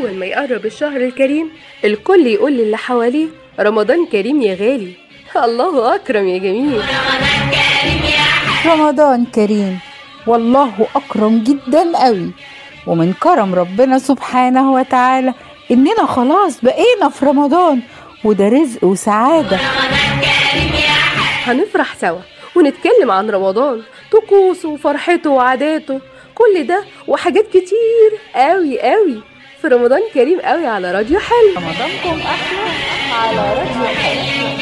أول ما يقرب الشهر الكريم الكل يقول للي حواليه رمضان كريم يا غالي الله أكرم يا جميل رمضان كريم والله أكرم جدا قوي ومن كرم ربنا سبحانه وتعالى إننا خلاص بقينا في رمضان وده رزق وسعادة هنفرح سوا ونتكلم عن رمضان طقوسه وفرحته وعاداته كل ده وحاجات كتير قوي قوي في رمضان كريم قوي على راديو حلو رمضانكم أحلى على راديو حلو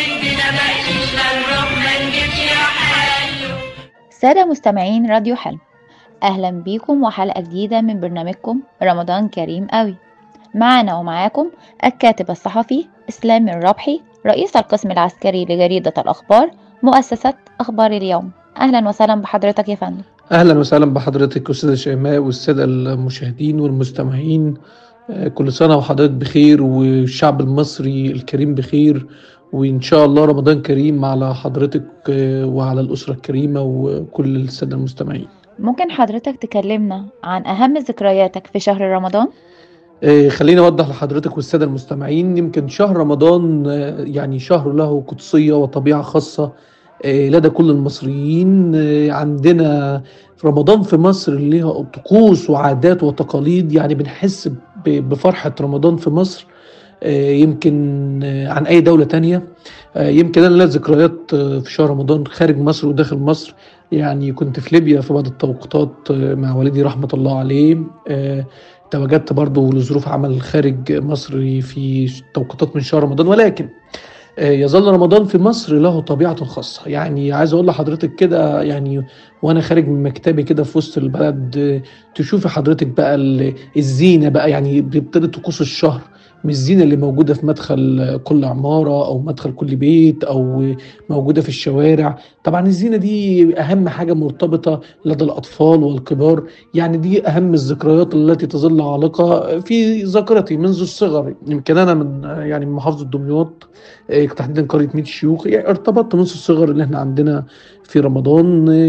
سادة مستمعين راديو حلم أهلا بيكم وحلقة جديدة من برنامجكم رمضان كريم قوي معنا ومعاكم الكاتب الصحفي إسلام الربحي رئيس القسم العسكري لجريدة الأخبار مؤسسة أخبار اليوم أهلا وسهلا بحضرتك يا فندم اهلا وسهلا بحضرتك استاذه شيماء والساده المشاهدين والمستمعين آه، كل سنه وحضرتك بخير والشعب المصري الكريم بخير وان شاء الله رمضان كريم على حضرتك آه، وعلى الاسره الكريمه وكل الساده المستمعين ممكن حضرتك تكلمنا عن أهم ذكرياتك في شهر رمضان؟ آه، خليني اوضح لحضرتك والساده المستمعين يمكن شهر رمضان آه، يعني شهر له قدسيه وطبيعه خاصه آه، لدى كل المصريين آه، عندنا في رمضان في مصر ليها طقوس وعادات وتقاليد يعني بنحس ب- بفرحه رمضان في مصر آه، يمكن آه، عن اي دوله تانية آه، يمكن انا ليا ذكريات آه، في شهر رمضان خارج مصر وداخل مصر يعني كنت في ليبيا في بعض التوقيتات آه، مع والدي رحمه الله عليه آه، تواجدت برضه لظروف عمل خارج مصر في توقيتات من شهر رمضان ولكن آه، يظل رمضان في مصر له طبيعة خاصة يعني عايز أقول لحضرتك كده يعني وأنا خارج من مكتبي كده في وسط البلد آه، تشوفي حضرتك بقى ال- الزينة بقى يعني بيبتدي طقوس الشهر مش الزينة اللي موجودة في مدخل كل عمارة أو مدخل كل بيت أو موجودة في الشوارع طبعا الزينة دي أهم حاجة مرتبطة لدى الأطفال والكبار يعني دي أهم الذكريات التي تظل عالقة في ذاكرتي منذ الصغر يمكن أنا من يعني من محافظة دمياط آه، تحديدا قرية ميت الشيوخ يعني ارتبطت منذ الصغر اللي احنا عندنا في رمضان آه،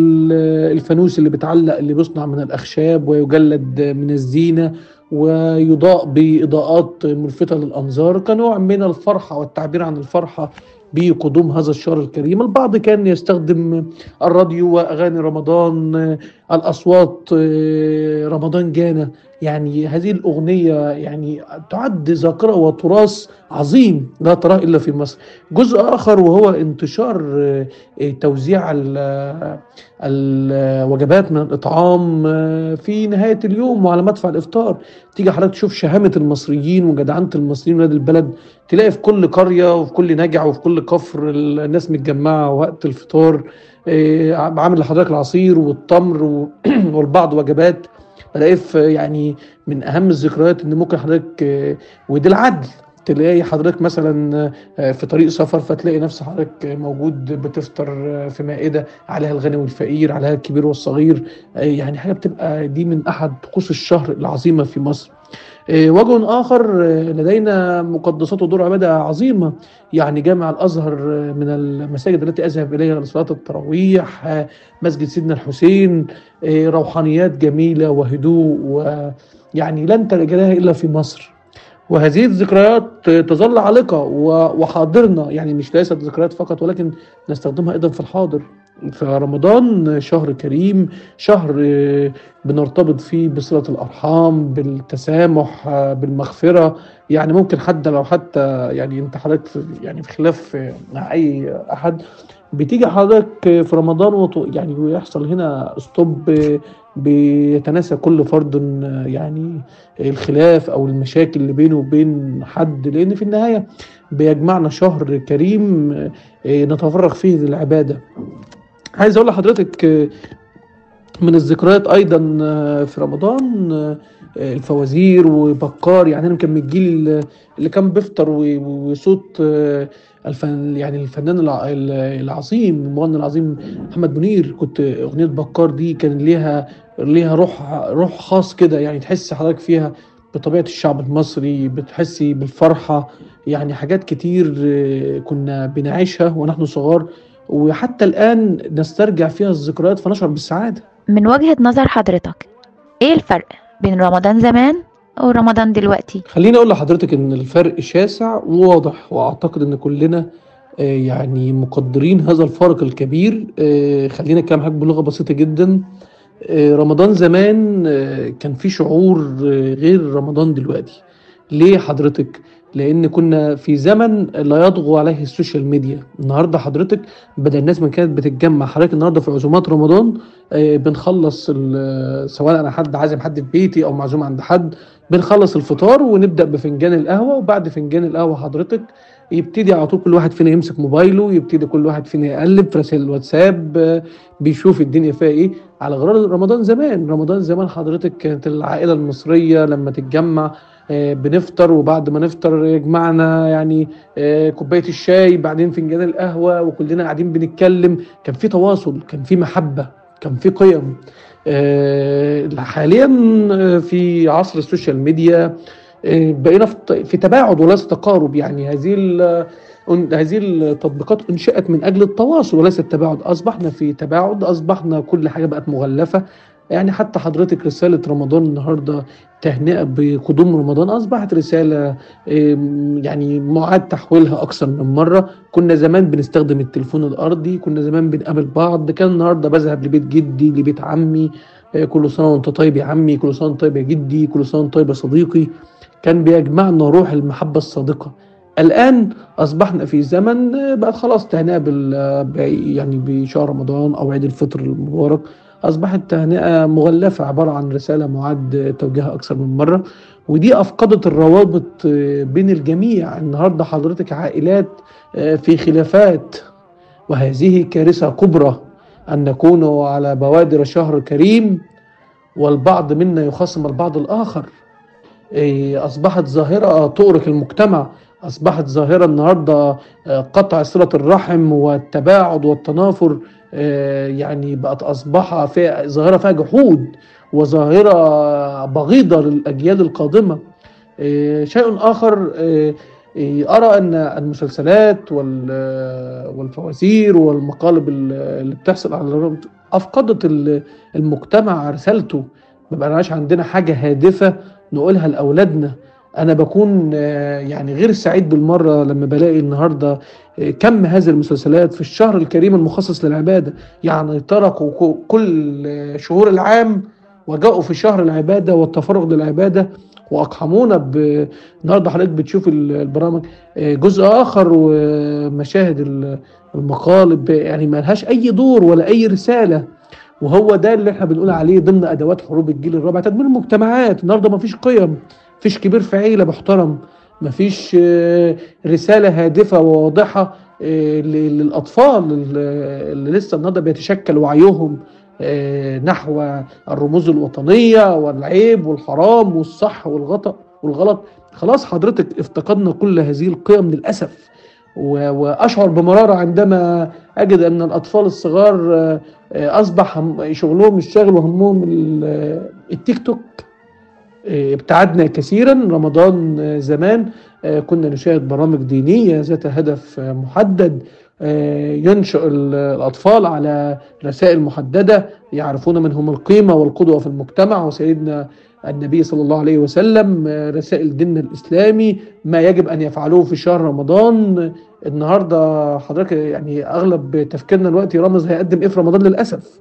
ال- الفانوس اللي بيتعلق اللي بيصنع من الأخشاب ويجلد من الزينة ويضاء بإضاءات ملفتة للأنظار كنوع من الفرحة والتعبير عن الفرحة بقدوم هذا الشهر الكريم البعض كان يستخدم الراديو وأغاني رمضان آه، الأصوات آه، رمضان جانا يعني هذه الأغنية يعني تعد ذاكرة وتراث عظيم لا تراه إلا في مصر جزء آخر وهو انتشار آه، آه، توزيع ال- الوجبات من الإطعام آه، في نهاية اليوم وعلى مدفع الإفطار تيجي حضرتك تشوف شهامة المصريين وجدعنة المصريين ولاد البلد تلاقي في كل قرية وفي كل نجع وفي كل كفر الناس متجمعة وقت الفطار آه، عامل لحضرتك العصير والتمر و- والبعض وجبات بلاقي في يعني من اهم الذكريات ان ممكن حضرتك آه، ودي العدل تلاقي حضرتك مثلا آه، في طريق سفر فتلاقي نفس حضرتك موجود بتفطر آه، في مائده عليها الغني والفقير عليها الكبير والصغير آه، يعني حاجه بتبقى دي من احد طقوس الشهر العظيمه في مصر آه، وجه اخر آه، لدينا مقدسات ودور عباده عظيمه يعني جامع الازهر آه، من المساجد التي اذهب اليها لصلاه التراويح آه، مسجد سيدنا الحسين آه، روحانيات جميله وهدوء ويعني لن تجدها الا في مصر وهذه الذكريات تظل عالقة و- وحاضرنا يعني مش ليست ذكريات فقط ولكن نستخدمها أيضا في الحاضر فرمضان شهر كريم شهر آه، بنرتبط فيه بصلة الأرحام بالتسامح آه، بالمغفرة يعني ممكن حتى لو حتى يعني انت حضرتك في يعني في خلاف آه، مع أي أحد بتيجي حضرتك في رمضان وط- يعني ويحصل هنا ستوب آه، بيتناسى كل فرد آه، يعني الخلاف او المشاكل اللي بينه وبين حد لان في النهايه بيجمعنا شهر كريم آه، نتفرغ فيه للعباده عايز اقول لحضرتك آه، من الذكريات ايضا آه، في رمضان آه، الفوازير وبكار يعني انا يمكن من الجيل اللي كان بيفطر و- وصوت آه، الفن يعني الفنان الع- العظيم المغني العظيم محمد منير كنت اغنيه بكار دي كان ليها ليها روح روح خاص كده يعني تحس حضرتك فيها بطبيعه الشعب المصري بتحسي بالفرحه يعني حاجات كتير آه، كنا بنعيشها ونحن صغار وحتى الان نسترجع فيها الذكريات فنشعر بالسعاده من وجهة نظر حضرتك ايه الفرق بين رمضان زمان ورمضان دلوقتي خليني اقول لحضرتك ان الفرق شاسع وواضح واعتقد ان كلنا آه، يعني مقدرين هذا الفارق الكبير آه، خلينا نتكلم حاجه بلغه بسيطه جدا آه، رمضان زمان آه، كان في شعور آه، غير رمضان دلوقتي ليه حضرتك لان كنا في زمن لا يطغو عليه السوشيال ميديا النهارده حضرتك بدل الناس ما كانت بتتجمع حضرتك النهارده في عزومات رمضان آه، بنخلص ال- سواء انا حد عازم حد في بيتي او معزوم عند حد بنخلص الفطار ونبدا بفنجان القهوه وبعد فنجان القهوه حضرتك يبتدي على طول كل واحد فينا يمسك موبايله يبتدي كل واحد فينا يقلب في رسائل الواتساب آه، بيشوف الدنيا فيها ايه على غرار رمضان زمان رمضان زمان حضرتك كانت العائله المصريه لما تتجمع آه، بنفطر وبعد ما نفطر يجمعنا يعني آه، كوبايه الشاي بعدين فنجان القهوه وكلنا قاعدين بنتكلم كان في تواصل كان في محبه كان في قيم آه، حاليا آه، في عصر السوشيال ميديا آه، بقينا في في تباعد وليس تقارب يعني هذه ال- أن- هذه التطبيقات انشئت من اجل التواصل وليس التباعد اصبحنا في تباعد اصبحنا كل حاجه بقت مغلفه يعني حتى حضرتك رساله رمضان النهارده تهنئه بقدوم رمضان اصبحت رساله آم، يعني معاد تحويلها اكثر من مره كنا زمان بنستخدم التليفون الارضي كنا زمان بنقابل بعض كان النهارده بذهب لبيت جدي لبيت عمي آه، كل سنه وانت طيب يا عمي كل سنه وانت طيب يا جدي كل سنه وانت طيب يا صديقي كان بيجمعنا روح المحبه الصادقه الان اصبحنا في زمن آه، بقت خلاص تهنئه بال آه، ب- يعني بشهر رمضان او عيد الفطر المبارك اصبحت تهنئه مغلفه عباره عن رساله معاد توجيهها اكثر من مره ودي افقدت الروابط آه، بين الجميع النهارده حضرتك عائلات آه، في خلافات وهذه كارثه كبرى ان نكون على بوادر شهر كريم والبعض منا يخاصم البعض الاخر إيه، اصبحت ظاهره تؤرق المجتمع اصبحت ظاهره النهارده آه، قطع صله الرحم والتباعد والتنافر آه، يعني بقت اصبح فيها ظاهره فيها جحود وظاهره بغيضه للاجيال القادمه آه، شيء اخر آه، آه، ارى ان المسلسلات وال- آه، والفوازير والمقالب ال- اللي بتحصل على الرغم- افقدت ال- المجتمع رسالته ما بقناش عندنا حاجه هادفه نقولها لاولادنا انا بكون آه، يعني غير سعيد بالمره لما بلاقي النهارده آه، كم هذه المسلسلات في الشهر الكريم المخصص للعباده يعني تركوا كو- كل آه، شهور العام وجاءوا في شهر العباده والتفرغ للعباده واقحمونا ب... النهارده حضرتك بتشوف ال- البرامج آه، جزء اخر ومشاهد ال- المقالب يعني ما لهاش اي دور ولا اي رساله وهو ده اللي احنا بنقول عليه ضمن ادوات حروب الجيل الرابع تدمير المجتمعات النهارده ما فيش قيم مفيش كبير في عيله محترم مفيش آه، رساله هادفه وواضحه آه، ل- للاطفال اللي اللي لسه النهارده بيتشكل وعيهم آه، نحو الرموز الوطنيه والعيب والحرام والصح والغلط والغلط خلاص حضرتك افتقدنا كل هذه القيم للاسف و- واشعر بمراره عندما اجد ان الاطفال الصغار آه، آه، اصبح هم- شغلهم الشاغل وهمهم ال- آه، التيك توك آه، ابتعدنا كثيرا رمضان آه، زمان آه، كنا نشاهد برامج دينيه ذات هدف آه، محدد آه، ينشئ ال- الاطفال على رسائل محدده يعرفون من هم القيمه والقدوه في المجتمع وسيدنا النبي صلى الله عليه وسلم آه، رسائل ديننا الاسلامي ما يجب ان يفعلوه في شهر رمضان النهارده حضرتك يعني اغلب تفكيرنا دلوقتي رامز هيقدم ايه في رمضان للاسف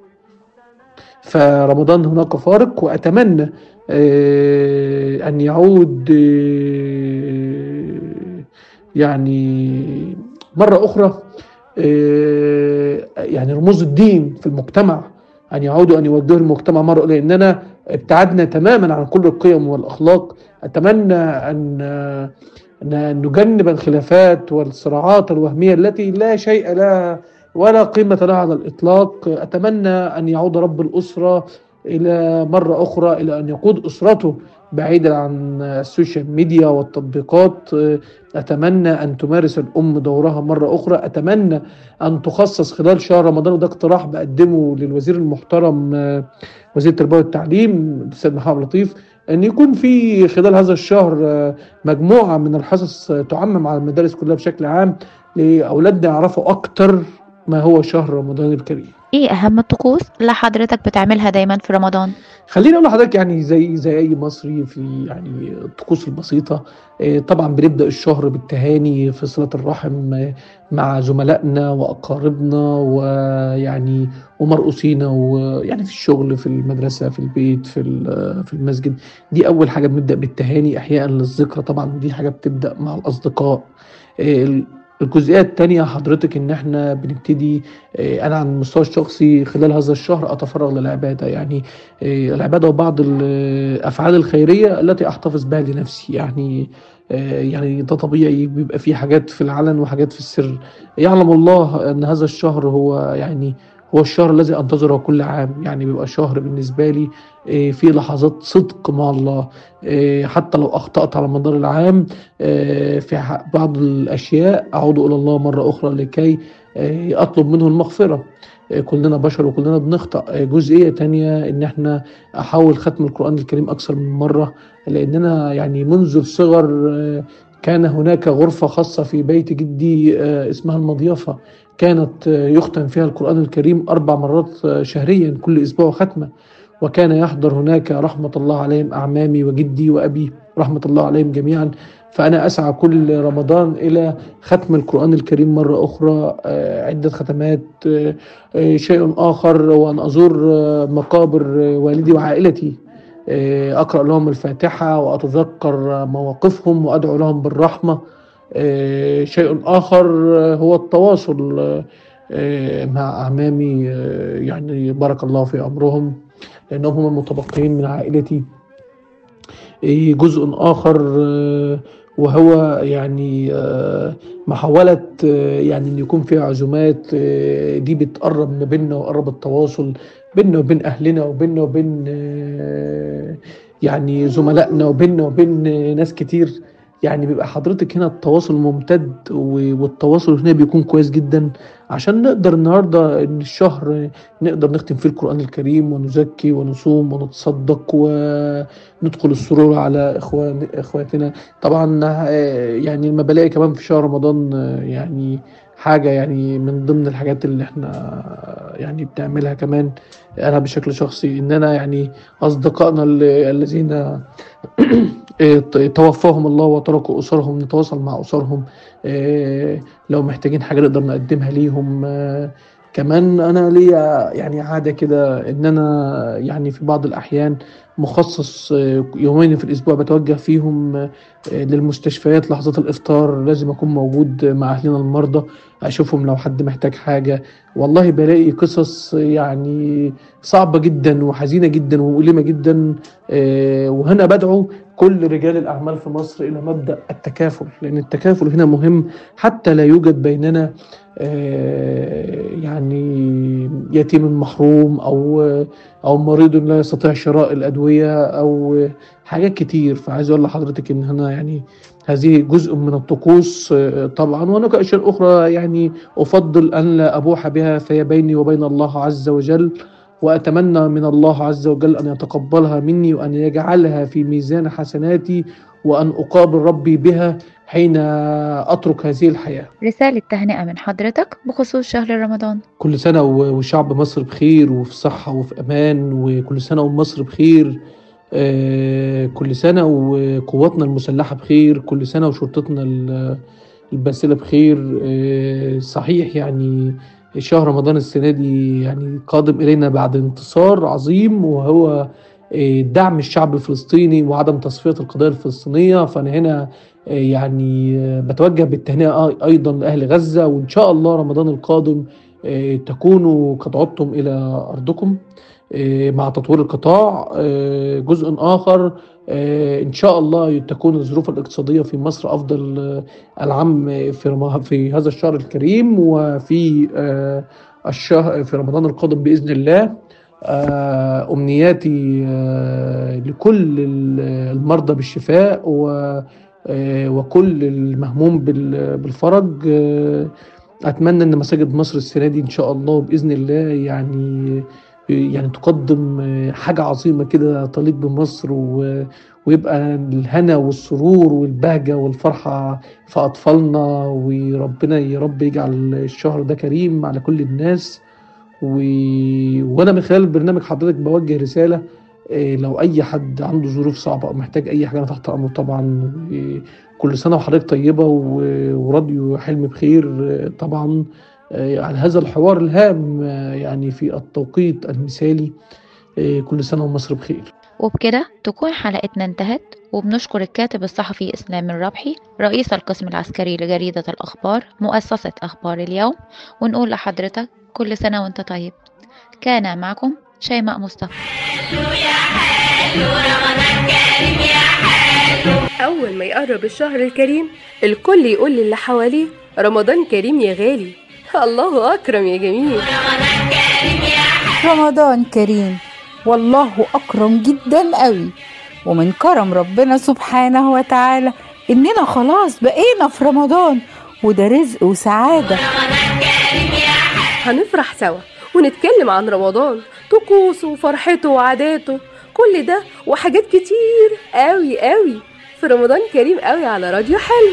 فرمضان هناك فارق واتمنى آه، ان يعود آه، يعني مره اخرى آه، يعني رموز الدين في المجتمع ان يعودوا ان يوجهوا المجتمع مره أخرى، لاننا ابتعدنا تماما عن كل القيم والاخلاق اتمنى ان آه، أن نجنب الخلافات والصراعات الوهميه التي لا شيء لها ولا قيمه لها على الاطلاق اتمنى ان يعود رب الاسره الى مره اخرى الى ان يقود اسرته بعيدا عن السوشيال ميديا والتطبيقات اتمنى ان تمارس الام دورها مره اخرى اتمنى ان تخصص خلال شهر رمضان وده اقتراح بقدمه للوزير المحترم آه، وزير التربيه والتعليم الاستاذ محمد لطيف ان يكون في خلال هذا الشهر آه، مجموعه من الحصص آه، تعمم على المدارس كلها بشكل عام لاولادنا يعرفوا اكتر ما هو شهر رمضان الكريم ايه اهم الطقوس اللي حضرتك بتعملها دايما في رمضان خليني اقول لحضرتك يعني زي زي اي مصري في يعني الطقوس البسيطه آه، طبعا بنبدا الشهر بالتهاني في صله الرحم آه، مع زملائنا واقاربنا ويعني ومرؤوسينا ويعني في الشغل في المدرسه في البيت في ال- في المسجد دي اول حاجه بنبدا بالتهاني احياء للذكرى طبعا دي حاجه بتبدا مع الاصدقاء آه، الجزئيه الثانيه حضرتك ان احنا بنبتدي آه، انا على المستوى الشخصي خلال هذا الشهر اتفرغ للعباده يعني آه، العباده وبعض الافعال الخيريه التي احتفظ بها لنفسي يعني آه، يعني ده طبيعي بيبقى في حاجات في العلن وحاجات في السر يعلم الله ان هذا الشهر هو يعني هو الشهر الذي انتظره كل عام يعني بيبقى شهر بالنسبه لي آه، في لحظات صدق مع الله آه، حتى لو اخطات على مدار العام آه، في ح- بعض الاشياء اعود الى الله مره اخرى لكي آه، اطلب منه المغفره آه، كلنا بشر وكلنا بنخطأ آه، جزئية تانية ان احنا احاول ختم القرآن الكريم اكثر من مرة لاننا يعني منذ الصغر آه، كان هناك غرفة خاصة في بيت جدي آه، اسمها المضيافة كانت آه، يختم فيها القرآن الكريم أربع مرات آه، شهريا كل أسبوع ختمة وكان يحضر هناك رحمة الله عليهم أعمامي وجدي وأبي رحمة الله عليهم جميعا فأنا أسعى كل رمضان إلى ختم القرآن الكريم مرة أخرى آه، عدة ختمات آه، آه، شيء آخر وأن أزور آه، مقابر آه، والدي وعائلتي آه، أقرأ لهم الفاتحة وأتذكر آه، مواقفهم وأدعو لهم بالرحمة آه، شيء آخر آه، هو التواصل آه، آه، مع أعمامي آه، يعني بارك الله في أمرهم لأنهم هم المتبقين من عائلتي إيه، جزء آخر آه، وهو يعني آه، محاولة آه، يعني إن يكون في عزومات آه، دي بتقرب ما بيننا وقرب التواصل بيننا وبين أهلنا وبيننا وبين آه، يعني زملائنا وبيننا وبين آه، ناس كتير يعني بيبقى حضرتك هنا التواصل ممتد و- والتواصل هنا بيكون كويس جدا عشان نقدر النهارده ان الشهر نقدر نختم فيه القرآن الكريم ونزكي ونصوم ونتصدق وندخل السرور على اخوان اخواتنا طبعا آه، يعني لما بلاقي كمان في شهر رمضان آه، يعني حاجة يعني من ضمن الحاجات اللي احنا آه، يعني بنعملها كمان انا بشكل شخصي ان انا يعني اصدقائنا اللي- الذين آه، توفاهم الله وتركوا اسرهم نتواصل مع اسرهم آه، لو محتاجين حاجة نقدر نقدمها ليهم آه، كمان انا ليا يعني عادة كده ان انا يعني في بعض الاحيان مخصص آه، يومين في الاسبوع بتوجه فيهم آه، للمستشفيات لحظات الافطار لازم اكون موجود مع اهلنا المرضى اشوفهم لو حد محتاج حاجة والله بلاقي قصص يعني صعبة جدا وحزينة جدا ومؤلمة جدا آه، وهنا بدعو كل رجال الأعمال في مصر إلى مبدأ التكافل لأن التكافل هنا مهم حتى لا يوجد بيننا آه، يعني يتيم محروم أو أو مريض لا يستطيع شراء الأدوية أو حاجات كتير فعايز أقول لحضرتك إن هنا يعني هذه جزء من الطقوس آه، طبعا وهناك أشياء أخرى يعني أفضل أن لا أبوح بها فهي بيني وبين الله عز وجل وأتمنى من الله عز وجل أن يتقبلها مني وأن يجعلها في ميزان حسناتي وأن أقابل ربي بها حين أترك هذه الحياة رسالة تهنئة من حضرتك بخصوص شهر رمضان كل سنة و- وشعب مصر بخير وفي صحة وفي أمان وكل سنة ومصر بخير آه، كل سنة وقواتنا المسلحة بخير كل سنة وشرطتنا ال- الباسلة بخير آه، صحيح يعني شهر رمضان السنة دي يعني قادم إلينا بعد انتصار عظيم وهو آه، دعم الشعب الفلسطيني وعدم تصفية القضية الفلسطينية فأنا هنا آه، يعني آه، بتوجه بالتهنئة أي- أيضا لأهل غزة وإن شاء الله رمضان القادم آه، تكونوا قد عدتم إلى أرضكم آه، مع تطوير القطاع آه، جزء آخر آه، إن شاء الله تكون الظروف الاقتصادية في مصر أفضل آه، العام في رم- في هذا الشهر الكريم وفي آه، الشهر في رمضان القادم بإذن الله آه، أمنياتي آه، لكل ال- المرضى بالشفاء و آه، وكل المهموم بال- بالفرج آه، أتمنى إن مساجد مصر السنة دي إن شاء الله بإذن الله يعني يعني تقدم آه، حاجة عظيمة كده تليق بمصر و- ويبقى الهنا والسرور والبهجة والفرحة في أطفالنا وربنا يا رب يجعل الشهر ده كريم على كل الناس و... وانا من خلال برنامج حضرتك بوجه رساله آه، لو اي حد عنده ظروف صعبه او محتاج اي حاجه انا تحت امره طبعا كل سنه وحضرتك طيبه و- وراديو حلم بخير آه، طبعا آه، على هذا الحوار الهام آه، يعني في التوقيت المثالي آه، كل سنه ومصر بخير وبكده تكون حلقتنا انتهت وبنشكر الكاتب الصحفي إسلام الربحي رئيس القسم العسكري لجريدة الأخبار مؤسسة أخبار اليوم ونقول لحضرتك كل سنة وانت طيب كان معكم شيماء مصطفى أول ما يقرب الشهر الكريم الكل يقول للي حواليه رمضان كريم يا غالي الله أكرم يا جميل رمضان كريم والله أكرم جدا قوي ومن كرم ربنا سبحانه وتعالى إننا خلاص بقينا في رمضان وده رزق وسعادة هنفرح سوا ونتكلم عن رمضان طقوسه وفرحته وعاداته كل ده وحاجات كتير قوي قوي في رمضان كريم قوي على راديو حلو